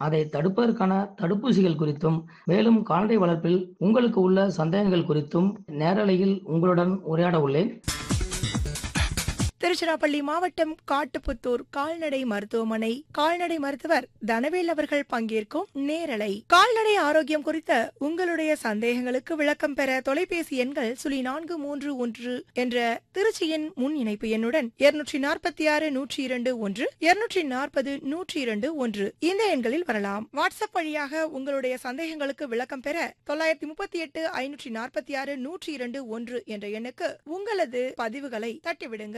அதை தடுப்பதற்கான தடுப்பூசிகள் குறித்தும் மேலும் கால்நடை வளர்ப்பில் உங்களுக்கு உள்ள சந்தேகங்கள் குறித்தும் நேரலையில் உங்களுடன் உரையாட உள்ளேன் திருச்சிராப்பள்ளி மாவட்டம் காட்டுப்புத்தூர் கால்நடை மருத்துவமனை கால்நடை மருத்துவர் தனவேல் அவர்கள் பங்கேற்கும் நேரலை கால்நடை ஆரோக்கியம் குறித்த உங்களுடைய சந்தேகங்களுக்கு விளக்கம் பெற தொலைபேசி எண்கள் சுழி நான்கு மூன்று ஒன்று என்ற திருச்சியின் முன் இணைப்பு எண்ணுடன் இருநூற்றி நாற்பத்தி ஆறு நூற்றி இரண்டு ஒன்று இருநூற்றி நாற்பது நூற்றி இரண்டு ஒன்று இந்த எண்களில் வரலாம் வாட்ஸ்அப் வழியாக உங்களுடைய சந்தேகங்களுக்கு விளக்கம் பெற தொள்ளாயிரத்தி முப்பத்தி எட்டு ஐநூற்றி நாற்பத்தி ஆறு நூற்றி இரண்டு ஒன்று என்ற எண்ணுக்கு உங்களது பதிவுகளை தட்டிவிடுங்க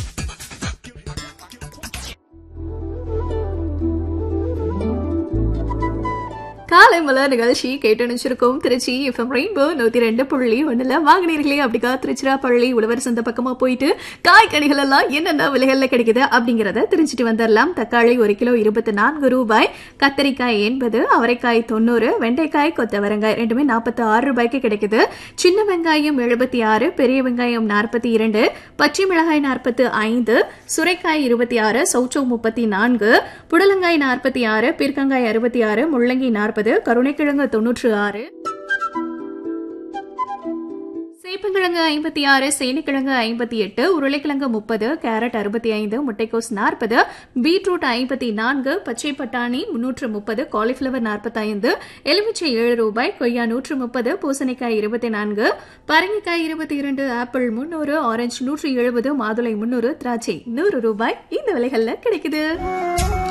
காலை மலர் நிகழ்ச்சி கேட்டு நினைச்சிருக்கோம் திருச்சி எஃப்எம் ரெயின்போ நூத்தி ரெண்டு புள்ளி ஒண்ணுல வாங்கினீர்களே அப்படிக்கா திருச்சிராப்பள்ளி உழவர் சந்தை பக்கமா போயிட்டு காய்கனிகள் எல்லாம் என்னென்ன விலைகள்ல கிடைக்குது அப்படிங்கறத தெரிஞ்சுட்டு வந்துடலாம் தக்காளி ஒரு கிலோ இருபத்தி நான்கு ரூபாய் கத்தரிக்காய் எண்பது அவரைக்காய் தொண்ணூறு வெண்டைக்காய் கொத்தவரங்காய் ரெண்டுமே நாற்பத்தி ஆறு ரூபாய்க்கு கிடைக்குது சின்ன வெங்காயம் எழுபத்தி ஆறு பெரிய வெங்காயம் நாற்பத்தி இரண்டு பச்சை மிளகாய் நாற்பத்து ஐந்து சுரைக்காய் இருபத்தி ஆறு சௌச்சோ முப்பத்தி நான்கு புடலங்காய் நாற்பத்தி ஆறு பீர்க்கங்காய் அறுபத்தி ஆறு முள்ளங்கி நாற்பது கருணைக்கிழங்கு தொன்னூற்று ஆறு சேப்பங்கிழங்கு ஐம்பத்தி ஆறு சேனைக்கிழங்கு ஐம்பத்தி எட்டு உருளைக்கிழங்கு முப்பது கேரட் அறுபத்தி ஐந்து முட்டைக்கோஸ் நாற்பது பீட்ரூட் ஐம்பத்தி நான்கு பச்சை பட்டாணி முன்னூற்று முப்பது காலிஃபிளவர் நாற்பத்தி ஐந்து எலுமிச்சை ஏழு ரூபாய் கொய்யா நூற்று முப்பது பூசணிக்காய் இருபத்தி நான்கு பரங்கிக்காய் இருபத்தி இரண்டு ஆப்பிள் முன்னூறு ஆரஞ்சு நூற்றி எழுபது மாதுளை முன்னூறு திராட்சை நூறு ரூபாய் இந்த விலைகள்ல கிடைக்குது